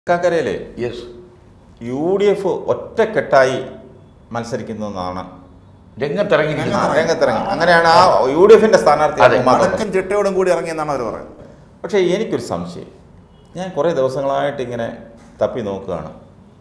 കാക്കരയിലെ yes U D F ഒറ്റക്കെട്ടായി മത്സരിക്കുന്നതെന്നാണ് രംഗത്തിറങ്ങിയിരിക്കുന്നത് രംഗത്തിറങ്ങി അങ്ങനെയാണ് ആ യു ഡി എഫിന്റെ സ്ഥാനാർത്ഥി അതെ. ഉമ്മാ തോമസ്. വടക്കൻ ചിട്ടയോടും കൂടി ഇറങ്ങിയെന്നാണ് അവർ പറയുന്നത് പക്ഷേ എനിക്കൊരു സംശയം ഞാൻ കുറേ ദിവസങ്ങളായിട്ട് ഇങ്ങനെ തപ്പി നോക്കുകയാണ്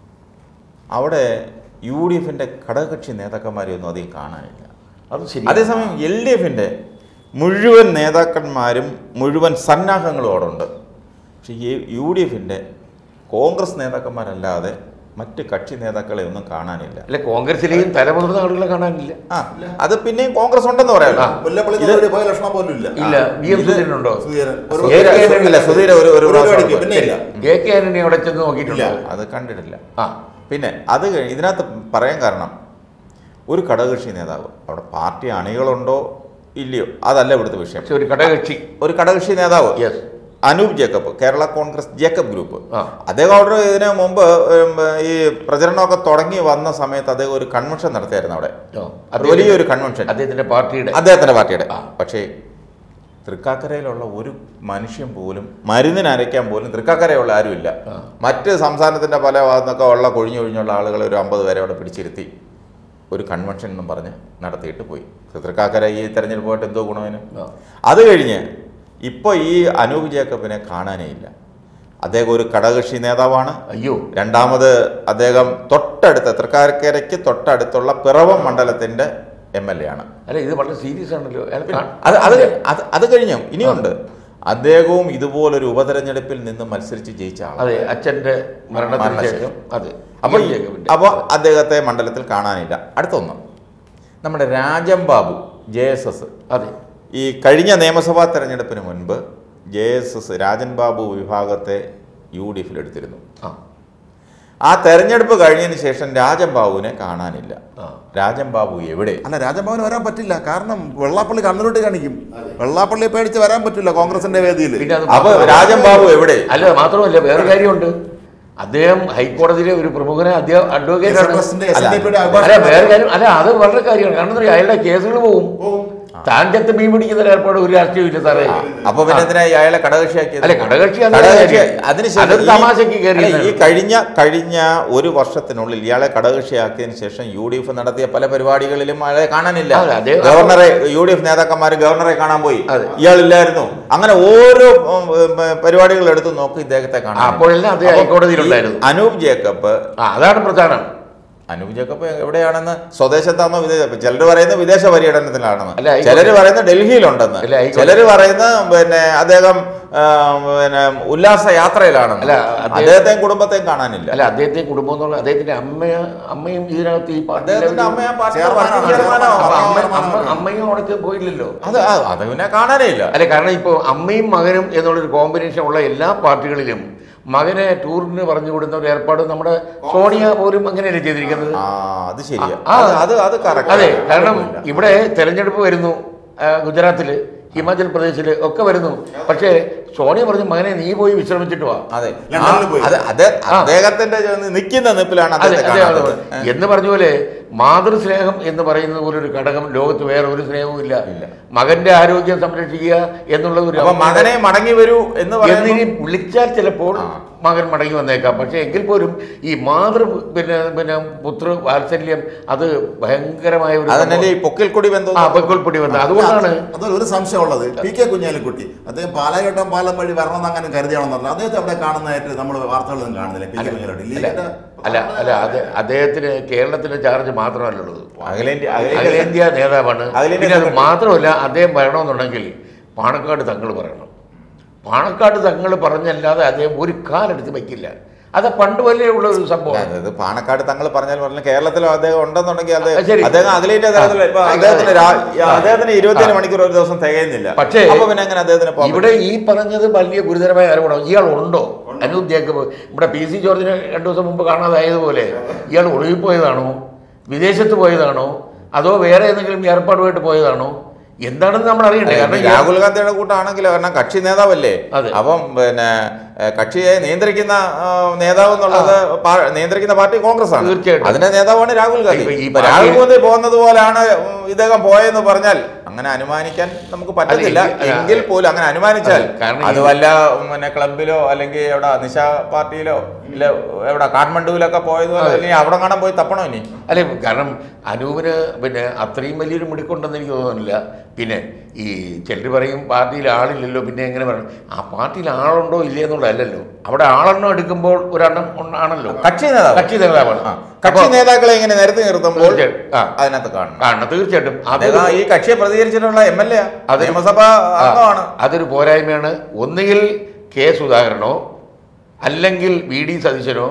അവിടെ യു ഡി എഫിൻ്റെ ഘടകകക്ഷി നേതാക്കന്മാരെ ഒന്നും അധികം കാണാനില്ല അത് ശരി അതേസമയം എൽ ഡി എഫിൻ്റെ മുഴുവൻ നേതാക്കന്മാരും മുഴുവൻ സന്നാഹങ്ങളും അവിടെ ഉണ്ട് പക്ഷേ ഈ യു ഡി എഫിൻ്റെ കോൺഗ്രസ് നേതാക്കന്മാരല്ലാതെ മറ്റ് കക്ഷി നേതാക്കളെ ഒന്നും കാണാനില്ല അല്ല കോൺഗ്രസിലെയും തലമുതിർന്ന ആളുകളെ കാണാനില്ല ആ അത് പിന്നെയും കോൺഗ്രസ് ഉണ്ടെന്ന് പറയാമല്ലോ ആ. മുല്ലപ്പള്ളി ഇത് തൊടി പോയ ലക്ഷണം പോലും ഇല്ല ഇല്ല വി എം ഇത് സുധീരനുണ്ടോ സുധീരൻ ഒരു ഏ കെ ആന്റണി- ഇല്ല സുധീര ഒരു ഒരു ഒരു പ്രാവശ്യം പരിപാടിക്ക് അവിടെ പിന്നെ ഇല്ല എ കെ ആന്റണി അവിടെ ചെന്ന് നോക്കിയിട്ടുണ്ടോ ഇല്ല. അത് കണ്ടിട്ടില്ല ആ പിന്നെ അത് കഴിഞ്ഞ് ഇതിനകത്ത് പറയാൻ കാരണം ഒരു ഘടകകക്ഷി നേതാവ് അവിടെ പാർട്ടി അണികളുണ്ടോ ഇല്ലയോ അതല്ല ഇവിടുത്തെ വിഷയം പക്ഷെ ഒരു ഘടകകക്ഷി ഒരു ഘടകകക്ഷി നേതാവ് യെസ് അനൂപ് ജേക്കബ് കേരള കോൺഗ്രസ് ജേക്കബ് ഗ്രൂപ്പ് ആ. അദ്ദേഹം അവിടെ ഇതിന് മുമ്പ് ഉം, ഈ പ്രചരണമൊക്കെ തുടങ്ങി വന്ന സമയത്ത് അദ്ദേഹം ഒരു കൺവെൻഷൻ നടത്തിയായിരുന്നു അവിടെ ഒരു വലിയൊരു കൺവെൻഷൻ അദ്ദേഹത്തിന്റെ പാർട്ടിയുടെ അദ്ദേഹത്തിന്റെ പാർട്ടിയുടെ ആ. പക്ഷേ തൃക്കാക്കരയിലുള്ള ഒരു മനുഷ്യൻ പോലും മരുന്നിന് അരയ്ക്കാൻ പോലും തൃക്കാക്കരയുള്ള ആരുമില്ല ആ. മറ്റ് സംസ്ഥാനത്തിന്റെ പല ഭാഗത്തുനിന്നൊക്കെ ഉള്ള കൊഴിഞ്ഞു കൊഴിഞ്ഞുള്ള ആളുകൾ ഒരു അമ്പത് പേരെ അവിടെ പിടിച്ചിരുത്തി ഒരു കൺവെൻഷൻ എന്നും പറഞ്ഞ് നടത്തിയിട്ട് പോയി തൃക്കാക്കര ഈ തെരഞ്ഞെടുപ്പായിട്ട് എന്തോ ഗുണവേനും ആ. അത് കഴിഞ്ഞ് ഇപ്പോൾ ഈ അനൂപ് ജേക്കബിനെ കാണാനേ ഇല്ല അദ്ദേഹം ഒരു ഘടകകക്ഷി നേതാവാണ് അയ്യോ രണ്ടാമത് അദ്ദേഹം തൊട്ടടുത്ത തൃക്കാക്കരയ്ക്ക് തൊട്ടടുത്തുള്ള പിറവം മണ്ഡലത്തിന്റെ എം എൽ എ ആണ് അല്ല ഇത് വളരെ സീരിയസ് ആണല്ലോ അയാൾ കാ- അത് അത് അത് അത് കഴിഞ്ഞു ഇനിയുണ്ട് അദ്ദേഹവും ഇതുപോലൊരു ഉപതെരഞ്ഞെടുപ്പിൽ നിന്ന് മത്സരിച്ച് ജയിച്ച ആളാണ് അതെ അച്ഛന്റെ മരണത്തിന് മരണശേഷം. ശേഷം അതെ അപ്പൊ ഇ എം ജേക്കബിന്റെ. അപ്പോൾ അദ്ദേഹത്തെ മണ്ഡലത്തിൽ കാണാനില്ല അടുത്തൊന്ന് നമ്മുടെ Rajam Babu J S S അതെ ഈ കഴിഞ്ഞ നിയമസഭാ തെരഞ്ഞെടുപ്പിന് മുൻപ് J S S Rajan Babu വിഭാഗത്തെ യു ഡി എഫിൽ എടുത്തിരുന്നു ആ ആ തെരഞ്ഞെടുപ്പ് കഴിഞ്ഞതിന് ശേഷം രാജൻ ബാബുവിനെ കാണാനില്ല ആ രാജൻ ബാബു എവിടെ അല്ല രാജഭവൻ വരാൻ പറ്റില്ല കാരണം വെള്ളാപ്പള്ളി കണ്ണൂരോട്ട് കാണിക്കും വെള്ളാപ്പള്ളിയെ പേടിച്ച് വരാൻ പറ്റില്ല കോൺഗ്രസിന്റെ വേദിയിൽ പിന്നെ അത് അപ്പൊ മാത്രമല്ല- രാജൻ ബാബു എവിടെ അല്ല മാത്രമല്ല വേറെ കാര്യമുണ്ട് അദ്ദേഹം ഹൈക്കോടതിയിലെ ഒരു പ്രമുഖനെ അദ്ദേഹം അഡ്വക്കേറ്റ് ആണ് എസ്.എൻ.ഡി. അല്ല, എസ്.എൻ.ഡി.പിയുടെ അല്ല അഭിഭാഷകൻ വേറെ കാര്യം അല്ല അത് വളരെ കാര്യമാണ് കാരണം എന്താ പറയുക അയാളുടെ കേസുകൾ പോകും താൻ ചത്ത് മീൻ പിടിക്കുന്ന ഏർപ്പാട് ഒരു രാഷ്ട്രീയമില്ല സാറേ അപ്പൊ പിന്നെ എന്തിനാ ഈ അയാളെ ഘടകകക്ഷിയാക്കിയത് അല്ല, ഘടകകക്ഷി അത് ഘടകകക്ഷി കാര്യം. അതിനുശേഷം അതൊരു ഈ- തമാശയ്ക്ക് കയറി അല്ല, ഈ കഴിഞ്ഞ കഴിഞ്ഞ ഒരു വർഷത്തിനുള്ളിൽ ഇയാളെ ഘടകകക്ഷിയാക്കിയതിനു ശേഷം യു ഡി എഫ് നടത്തിയ പല പരിപാടികളിലും അയാളെ കാണാനില്ല അതെ, അതെ. ഗവർണറെ യു ഡി എഫ് നേതാക്കന്മാർ ഗവർണറെ കാണാൻ പോയി അതെ. ഇയാളില്ലായിരുന്നു അങ്ങനെ ഓരോ ഉം, ഉം, പരിപാടികൾ എടുത്ത് നോക്കി ഇദ്ദേഹത്തെ കാണാൻ അപ്പോഴെല്ലാം അദ്ദേഹം ഹൈക്കോടതിയിലുണ്ടായിരുന്നു. അനൂപ് ജേക്കബ് ആ അതാണ് പ്രധാനം അനൂപ് ജേക്കബ് എവിടെയാണെന്ന് സ്വദേശത്താണോ വിദേശ ചിലർ പറയുന്നത് വിദേശ പര്യടനത്തിലാണെന്ന് അല്ല, ആയിക്കോട്ടെ. ചിലർ പറയുന്നത് ഡൽഹിയിലുണ്ടെന്ന് അല്ല, ആയിക്കോട്ടെ. ചിലർ പറയുന്ന പിന്നെ അദ്ദേഹം ആ, പിന്നെ ഉല്ലാസ യാത്രയിലാണെന്ന് അല്ല, അദ്ദേഹം- അദ്ദേഹത്തെയും കുടുംബത്തെയും കാണാനില്ല അല്ല അദ്ദേഹത്തെ കുടുംബം എന്നുള്ള അദ്ദേഹത്തിന്റെ അമ്മ അമ്മയും ഇതിനകത്ത് ഈ പാർട്ടിയിലെ അദ്ദേഹത്തിന്റെ ഒരു- അമ്മ ആ പാർട്ടിയുടെ ചെയർമാനാണ്, വർക്കിംഗ് ചെയർമാനാണ്. അപ്പൊ അമ്മ ചെയർമാനാണ്. അമ്മ അമ്മയും അവിടേക്ക് പോയില്ലല്ലോ അത് ആ, അത് പിന്നെ കാണാനേ ഇല്ല അല്ല കാരണം ഇപ്പോൾ അമ്മയും മകനും എന്നുള്ളൊരു കോമ്പിനേഷൻ ഉള്ള എല്ലാ പാർട്ടികളിലും മകനെ ടൂറിന് പറഞ്ഞു വിടുന്ന ഒരു ഏർപ്പാട് നമ്മുടെ സോണിയ പോലും അങ്ങനെയല്ലേ ചെയ്തിരിക്കുന്നത് ആ അത് ശരിയാ ആ, അത് അത് അത് correct അതെ ആണ്. കാരണം കുഴപ്പമില്ല. ഇവിടെ തെരഞ്ഞെടുപ്പ് വരുന്നു ആ, ഗുജറാത്തില് ഹിമാചൽ പ്രദേശില് ഒക്കെ വരുന്നു പക്ഷേ സോണിയ പറഞ്ഞു മകനെ നീ പോയി വിശ്രമിച്ചിട്ട് വാ അതെ ലണ്ടനിൽ പോയി. ആ, അത് അത് അദ്ദേഹത്തിന്റെ നിൽക്കുന്ന നിപ്പിലാണ് അതെ അദ്ദേഹത്തെ അതെ അതെ കാണാത്തത് എന്ന് പറഞ്ഞ പോലെ മാതൃസ്നേഹം എന്ന് പറയുന്നത് പോലെ ഒരു ഘടകം ലോകത്ത് വേറെ ഒരു സ്നേഹവും ഇല്ല ഇല്ല. മകന്റെ ആരോഗ്യം സംരക്ഷിക്കുക എന്നുള്ള ഒരു അപ്പൊ മകനെ മടങ്ങി വരൂ എന്ന് എന്നിനി പറയുന്നത് വിളിച്ചാൽ ചിലപ്പോൾ ആ. മകൻ മടങ്ങി വന്നേക്കാം പക്ഷേ എങ്കിൽ പോലും ഈ മാതൃ പിന്നെ പിന്നെ പുത്ര വാത്സല്യം അത് ഭയങ്കരമായ ഒരു അതന്നല്ലേ ഈ പൊക്കിൽ കൊടി ബന്ധം ആ പൊക്കിൾപ്പൊടി വന്നത് അതുകൊണ്ടാണ് അതിൽ ഒരു സംശയമുള്ളത് പി കെ കുഞ്ഞാലിക്കുട്ടി അദ്ദേഹം പാലായോട്ടം പാലം വഴി വരണമെന്ന് അങ്ങനെ കരുതിയാണെന്ന് പറഞ്ഞു അദ്ദേഹത്തെ അവിടെ കാണുന്നതായിട്ട് നമ്മൾ വാർത്തകളൊന്നും കാണുന്നില്ല പി കെ കുഞ്ഞാലിക്കുട്ടി അല്ല ലീഗിന്റെ അല്ല അല്ല അത് അദ്ദേഹത്തിന് കേരളത്തിന്റെ ചാർജ് മാത്രമല്ലുള്ളത് അഖിലേന്ത്യ അഖിലേന്ത്യ അഖിലേന്ത്യാ നേതാവാണ് അഖിലേന്ത്യാ പിന്നെ അത് സെക്രട്ടറി. മാത്രമല്ല അദ്ദേഹം വരണമെന്നുണ്ടെങ്കിൽ പാണക്കാട് തങ്ങൾ പറയണം പാണക്കാട് തങ്ങൾ പറഞ്ഞല്ലാതെ അദ്ദേഹം ഒരു കാലെടുത്ത് വയ്ക്കില്ല അത് പണ്ട് വലിയ ഉള്ള ഒരു സംഭവം അതായത് പാണക്കാട് തങ്ങൾ പറഞ്ഞാൽ പറഞ്ഞ കേരളത്തിൽ അദ്ദേഹം ഉണ്ടെന്നുണ്ടെങ്കിൽ അത് ആ, ശരി. അദ്ദേഹം അഖിലേന്ത്യാ തലത്തിൽ ഇപ്പൊ ആ, അദ്ദേഹത്തിന് രാ- ആ. അദ്ദേഹത്തിന് ഇരുപത്തിയേഴ് മണിക്കൂർ ഒരു ദിവസം തികയുന്നില്ല പക്ഷേ അപ്പൊ പിന്നെ എങ്ങനെ അദ്ദേഹത്തിന് പോകാൻ ഇവിടെ ഈ പറഞ്ഞത് വലിയ ഗുരുതരമായ ആരോപണം ഇയാൾ ഉണ്ടോ അനൂപ് ജേക്കബ് ഇവിടെ പി സി ജോർജിനെ രണ്ടു ദിവസം മുമ്പ് കാണാതായതുപോലെ ഇയാൾ ഒളിവിപ്പോയതാണോ വിദേശത്ത് പോയതാണോ അതോ വേറെ ഏതെങ്കിലും ഏർപ്പാടുമായിട്ട് പോയതാണോ എന്താണെന്ന് നമ്മൾ അറിയണ്ടേ പറ്റും? കാരണം ഇയാൾ- രാഹുൽ ഗാന്ധിയുടെ കൂട്ടാണെങ്കിൽ കാരണം കക്ഷി നേതാവല്ലേ അതെ. അപ്പം പിന്നെ ഏഹ്, കക്ഷിയെ നിയന്ത്രിക്കുന്ന ആ, നേതാവ് എന്നുള്ളത് പാ- നിയന്ത്രിക്കുന്ന പാർട്ടി കോൺഗ്രസ് ആണ് തീർച്ചയായിട്ടും. അതിന്റെ നേതാവാണ് രാഹുൽ ഗാന്ധി ഇപ്പൊ ഈ ഇപ്പൊ പാർട്ടി- രാഹുൽ ഗാന്ധി പോകുന്നത് പോലാണ് ഉം, ഇദ്ദേഹം പോയെന്ന് പറഞ്ഞാൽ അങ്ങനെ അനുമാനിക്കാൻ നമുക്ക് പറ്റത്തില്ല അല്ല, ഈ- എങ്കിൽ പോലും അങ്ങനെ അനുമാനിച്ചാൽ അതെ, കാരണം അത് ഈ- വല്ല പിന്നെ ക്ലബിലോ അല്ലെങ്കിൽ എവിടെ നിശ പാർട്ടിയിലോ ഇല്ല എവിടെ കാഠ്മണ്ഡുവിലൊക്കെ പോയതുപോലെ അതെ. അല്ലെങ്കിൽ അവിടെ കാണാൻ പോയി തപ്പണോ ഇനി അല്ലെ കാരണം അനൂപിന് പിന്നെ അത്രയും വലിയൊരു മിടുക്കുണ്ടെന്ന് എനിക്ക് തോന്നുന്നില്ല പിന്നെ ഈ ചിലർ പറയും പാർട്ടിയിൽ ആളില്ലല്ലോ പിന്നെ എങ്ങനെ പറയും ആ പാർട്ടിയിൽ ആളുണ്ടോ ഇല്ലേ എന്നുള്ളതല്ലല്ലോ അവിടെ ആളെണ്ണം എടുക്കുമ്പോൾ ഒരെണ്ണം ആണല്ലോ കക്ഷി നേതാവ് കക്ഷി നേതാവാണ് ആ, കക്ഷി അപ്പോ- നേതാക്കളെ ഇങ്ങനെ നിരത്തി നിർത്തുമ്പോൾ തീർച്ചയായും. ആ. അതിനകത്ത് കാണണം കാണണം തീർച്ചയായിട്ടും അദ്ദേഹം അതൊരു- ഈ കക്ഷിയെ പ്രതികരിച്ചിട്ടുള്ള എം എൽ എ അത് നിയമസഭാ അംഗമാണ് അതൊരു പോരായ്മയാണ് ഒന്നുകിൽ കെ സുധാകരനോ അല്ലെങ്കിൽ വി ഡി സതീശനോ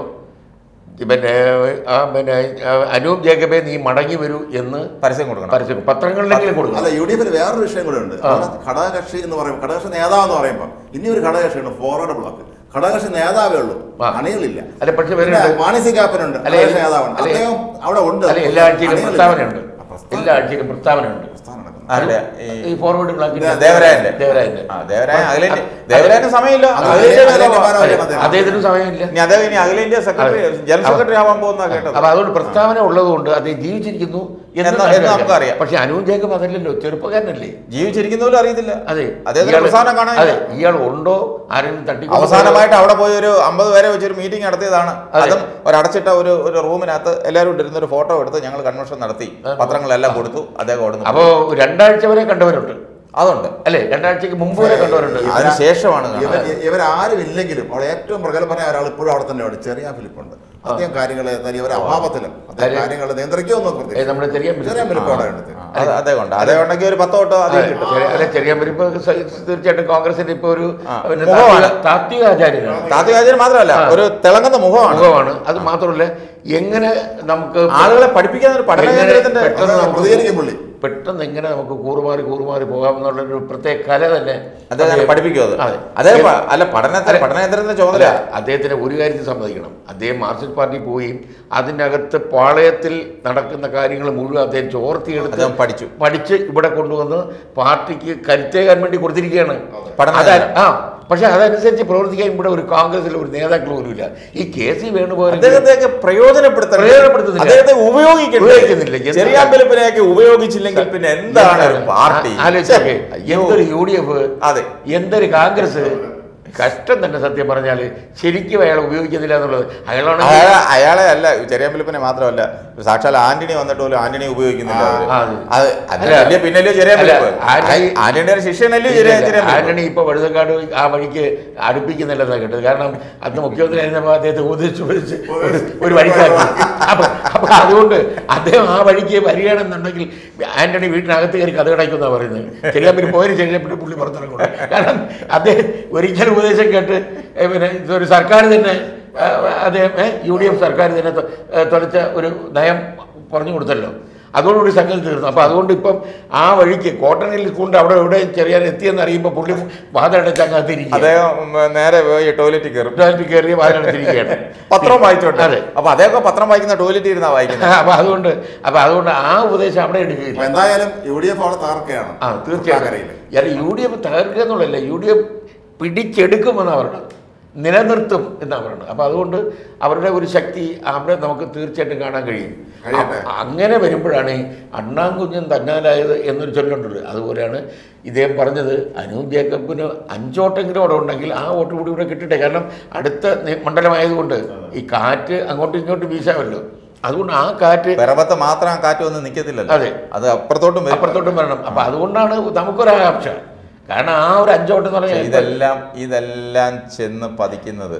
പിന്നെ ആ, പിന്നെ ആ, അനൂപ് ജേക്കബെ നീ മടങ്ങി വരൂ എന്ന് പരസ്യം കൊടുക്കണം പരസ്യം പത്രങ്ങളിലെങ്കിലും കൊടുക്കണം അല്ല യു ഡി എഫിൽ വേറൊരു വിഷയം കൂടെ ഉണ്ട് അവിടെ ഘടകകക്ഷി എന്ന് പറയുമ്പോൾ ഘടകകക്ഷി നേതാവ് എന്ന് പറയുമ്പോൾ ഇനി ഒരു ഘടകകക്ഷിയുണ്ട് ഫോർവേഡ് ബ്ലോക്ക് ഘടകകക്ഷി നേതാവേ ഉള്ളൂ ആ. അണികളില്ല അല്ല പക്ഷെ പിന്നെ വരുന്നുണ്ട് മാണി സി കാപ്പനുണ്ട് അല്ല, ഘടകകക്ഷി നേതാവുണ്ട് അല്ല, അദ്ദേഹം അവിടെ ഉണ്ട് അല്ല എല്ലാ ആഴ്ചയിലും അണികളില്ല. പ്രസ്താവനയുണ്ട് ആ, പ്രസ്താവന- എല്ലാ ആഴ്ചയിലും പ്രസ്താവനയുണ്ട് പ്രസ്താവന നടക്കുന്നു. ആരുടെ? ഈ ഈ ഫോർവേഡ് ബ്ലോക്കിന്റെ ദേവരായന്റെ ദേവരായന്റെ ആ, ദേവരായൻ അഖിലേന്ത്യ അത് ദേവരായന് സമയമില്ല അത് അഖിലേന്ത്യ അഖിലേന്ത്യ നേതാവാ. ഭാരവാഹി. അതെ, അദ്ദേഹം. അദ്ദേഹത്തിന് സമയമില്ല ഇനി അദ്ദേഹം ഇനി അഖിലേന്ത്യാ സെക്രട്ടറി അതെ. ജനറൽ സെക്രട്ടറി ആവാൻ പോകുന്ന കേട്ടത് അപ്പൊ അതുകൊണ്ട് പ്രസ്താവന ഉള്ളതുകൊണ്ട് അദ്ദേഹം ജീവിച്ചിരിക്കുന്നു എന്ന് എന്ന് എന്ന് നമുക്കറിയാം. പക്ഷെ അനൂപ് ജേക്കബ് അതല്ലല്ലോ ചെറുപ്പക്കാരനല്ലേ ജീവിച്ചിരിക്കുന്നവരും അറിയത്തില്ല അതെ അദ്ദേഹത്തിന്റെ ഇയാള്- പ്രസ്ഥാനം കാണാൻ അതെ ഇയാൾ ഉണ്ടോ ആരെങ്കിലും തട്ടി അവസാനമായിട്ട് അവിടെ പോയി ഒരു അമ്പത് പേരെ വെച്ചൊരു മീറ്റിംഗ് നടത്തിയതാണ് അതെ. അതും ഒരടച്ചിട്ട ഒരു ഒരു റൂമിനകത്ത് എല്ലാവരും കൂടി ഇരുന്ന് ഒരു ഫോട്ടോ എടുത്ത് ഞങ്ങൾ കൺവെൻഷൻ നടത്തി പത്രങ്ങളെല്ലാം കൊടുത്തു അദ്ദേഹം ഓടുന്നു അപ്പോ രണ്ടാഴ്ച വരെ കണ്ടവരുണ്ട് അതുണ്ട് അല്ലേ രണ്ടാഴ്ചക്ക് മുമ്പ് വരെ കണ്ടവരുണ്ട് അതിന് ശേഷമാണ് ഇവർ കാണുന്നത്. ഇവരാരും ഇല്ലെങ്കിലും അവിടെ ഏറ്റവും പ്രഗത്ഭനായ ഒരാൾ ഇപ്പോഴും അവിടെ തന്നെ ഉണ്ട് ചെറിയ ഫിലിപ്പുണ്ട് അദ്ദേഹം കാര്യങ്ങളെ ഇവരെ അഭാവത്തിലും അദ്ദേഹം കാര്യം- കാര്യങ്ങൾ നിയന്ത്രിക്കുമെന്ന് ഏ, പ്രതീക്ഷ നമ്മുടെ ചെറിയ ചെറിയ ഫിലിപ്പ് അവിടെ ഉണ്ട് ആ, അത് അദ്ദേഹം ഉണ്ട് അദ്ദേഹം ഉണ്ടെങ്കിൽ ഒരു പത്തോ തൊട്ടോ അതെ, അധികം കിട്ടും ചെറിയ- അല്ല ചെറിയ പരിപ്പ് തീർച്ചയായിട്ടും കോൺഗ്രസിന്റെ ഇപ്പൊ ഒരു ആ, പിന്നെ മുഖമാണ്. താത്വിക- താത്വിക ആചാര്യനാണ് താത്വികാചാര്യം മാത്രമല്ല ആ. ഒരു തിളങ്ങുന്ന മുഖമാണ് മുഖമാണ് അത് മാത്രമല്ല എങ്ങനെ നമുക്ക് ആളുകളെ പഠിപ്പിക്കാൻ ഒരു പഠന എങ്ങനെ കേന്ദ്രത്തിന്റെ പെട്ടെന്ന് അതെ, നമുക്ക് പ്രതികരിക്കും പുള്ളി. പെട്ടെന്ന് എങ്ങനെ നമുക്ക് കൂറുമാറി കൂറുമാറി പോകാമെന്നുള്ളൊരു പ്രത്യേക കല തന്നെ അദ്ദേഹം പഠിപ്പിക്കും അത് അതെ. അദ്ദേഹം പ- അല്ല പഠനത്തിന് അല്ല. പഠനകേന്ദ്രത്തിന്റെ അല്ല ചുമതല അദ്ദേഹത്തിന് ഒരു കാര്യത്തിൽ സമ്മതിക്കണം അദ്ദേഹം മാർക്സിസ്റ്റ് പാർട്ടി പോയി അതിനകത്ത് പാളയത്തിൽ നടക്കുന്ന കാര്യങ്ങൾ മുഴുവൻ അദ്ദേഹം ചോർത്തിയെടുത്ത് അദ്ദേഹം പഠിച്ചു പഠിച്ച് ഇവിടെ കൊണ്ടുവന്ന് പാർട്ടിക്ക് കരുത്തേകാൻ വേണ്ടി കൊടുത്തിരിക്കുകയാണ് പഠനം അതാ ആ പക്ഷെ അതനുസരിച്ച് പ്രവർത്തിക്കാൻ ഇവിടെ ഒരു കോൺഗ്രസിൽ ഒരു നേതാക്കൾ പോലും ഇല്ല ഈ കെ സി വേണുപോലെ അദ്ദേഹത്തെ പ്രയോജനപ്പെടുത്തണം പ്രയോജനപ്പെടുത്തുന്നില്ല. അദ്ദേഹത്തെ ഉപയോഗിക്കണ്ടേ ഉപയോഗിക്കുന്നില്ല. എന്ത് ചെറിയാമ്പലിപ്പിനെയൊക്കെ ഉപയോഗിച്ചില്ലെങ്കിൽ പിന്നെ എന്താണ് ഒരു പാർട്ടി ആലോചിച്ചേ അയ്യോ. എന്തൊരു യു ഡി എഫ് അതെ എന്തൊരു കോൺഗ്രസ് കഷ്ടം തന്നെ സത്യം പറഞ്ഞാൽ ശരിക്കും അയാൾ ഉപയോഗിക്കുന്നില്ല എന്നുള്ളത് അയാളാണ് അയാളെ അയാളെ അല്ല ചെറിയാമ്പലിപ്പിനെ മാത്രമല്ല സാക്ഷാൽ ആന്റണി വന്നിട്ട് പോലും ആന്റണി ഉപയോഗിക്കുന്നില്ല അവര്. ആ, അതെ. അത് അത് അല്ല, വലിയ പിന്നല്ലേ ചെറിയാമ്പലിപ്പ് അല്ല, ആന്റണി- ആന്റണിയുടെ ശിഷ്യനല്ലേ ചെറിയ ചെറിയാമ്പലിപ്പ് ആന്റണി ഇപ്പൊ വഴുതക്കാട് ആ വഴിക്ക് അടുപ്പിക്കുന്നില്ലെന്നാണ് കേട്ടത് കാരണം അന്ന് മുഖ്യമന്ത്രി ആയിരുന്നപ്പോൾ അദ്ദേഹത്തെ ഉപദേശിച്ച് ഉപദേശിച്ച് ഒരു- ഒരു വഴിക്കാക്കി അപ്പൊ അപ്പൊ അതുകൊണ്ട് അദ്ദേഹം ആ വഴിക്ക് വരികയാണെന്നുണ്ടെങ്കിൽ ആന്റണി വീട്ടിനകത്ത് കയറി കഥ കടയ്ക്കുന്നാണ് പറയുന്നത് ചെറിയാമ്പലി പോയതിന് ശേഷം പിന്നെ പുള്ളി പുറത്തിറങ്ങും കാരണം അദ്ദേഹം ഒരിക്കലും ഉപദേശം കേട്ട് ഏ, പിന്നെ ഇതൊരു സർക്കാർ തന്നെ ആ, അദ്ദേഹം യു ഡി എഫ് സർക്കാർ തന്നെ തൊ- ഏ, തുലച്ച ഒരു നയം പറഞ്ഞു കൊടുത്തല്ലോ അതോടുകൂടി സംഗതി തീർന്നു അപ്പോൾ അതുകൊണ്ട് ഇപ്പം ആ വഴിക്ക് കോട്ടണിൽ കൊണ്ട് അവിടെ എവിടെ ചെറിയാൻ എത്തിയെന്ന് അറിയുമ്പോൾ പുള്ളി വാതിലടച്ച് അങ്ങാത്തിരിക്കുക അദ്ദേഹം ഉം, നേരെ പോയി ടോയ്ലറ്റിൽ കയറും ടോയ്ലറ്റിൽ കയറി വാതിലടച്ചിരിക്കുകയാണ് പത്രം വായിച്ചോട്ടെ അതെ അപ്പൊ അദ്ദേഹം പത്രം വായിക്കുന്ന ടോയ്ലറ്റിൽ ഇരുന്നാ വായിക്കുന്നത് അപ്പൊ അതുകൊണ്ട് അപ്പൊ അതുകൊണ്ട് ആ ഉപദേശം അവിടെ എടുക്കുകയില്ല അപ്പൊ എന്തായാലും യു ഡി എഫ് അവിടെ തകർക്കുകയാണ് ആ തീർച്ചയായിട്ടും തൃക്കാക്കരയില്. അല്ല യു ഡി എഫ് തകർക്കുക എന്നുള്ളതല്ല യു ഡി എഫ് പിടിച്ചെടുക്കുമെന്നാണ് പറയുന്നത് നിലനിർത്തും എന്നാണ് പറയുന്നത് അപ്പോൾ അതുകൊണ്ട് അവരുടെ ഒരു ശക്തി അവിടെ നമുക്ക് തീർച്ചയായിട്ടും കാണാൻ കഴിയും കഴിയട്ടെ. അ- അങ്ങനെ വരുമ്പോഴാണ് ഈ അണ്ണാങ്കുഞ്ഞും തന്നാലായത് എന്നൊരു ചൊല്ലുണ്ടല്ലോ അതുപോലെയാണ് ഇദ്ദേഹം പറഞ്ഞത് അനൂപ് ജേക്കബിന് അഞ്ചോട്ടെങ്കിലും അവിടെ ഉണ്ടെങ്കിൽ ആ വോട്ട് കൂടി ഇവിടെ കിട്ടട്ടെ കാരണം അടുത്ത നി- മണ്ഡലമായതുകൊണ്ട് ഈ കാറ്റ് അങ്ങോട്ടും ഇങ്ങോട്ടും വീശാമല്ലോ അതുകൊണ്ട് ആ കാറ്റ് പിറവത്ത് മാത്രം ആ കാറ്റ് വന്ന് നിൽക്കത്തില്ലല്ലോ അതെ. അത് അപ്പുറത്തോട്ടും വരും അപ്പുറത്തോട്ടും വരണം അപ്പം അതുകൊണ്ടാണ് നമുക്കൊരാകാംക്ഷ കാരണം ആ ഒരു അഞ്ചോട്ടം എന്ന് പറഞ്ഞാൽ ഇതെല്ലാം ഇതെല്ലാം ചെന്ന് പതിക്കുന്നത്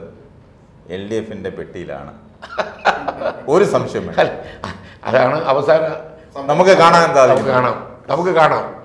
എൽ ഡി എഫിന്റെ പെട്ടിയിലാണ് ഒരു സംശയം വേണ്ട അതാണ് അവസാന നമുക്ക് കാണാൻ നമുക്ക് സാധിക്കും കാണാം നമുക്ക് കാണാം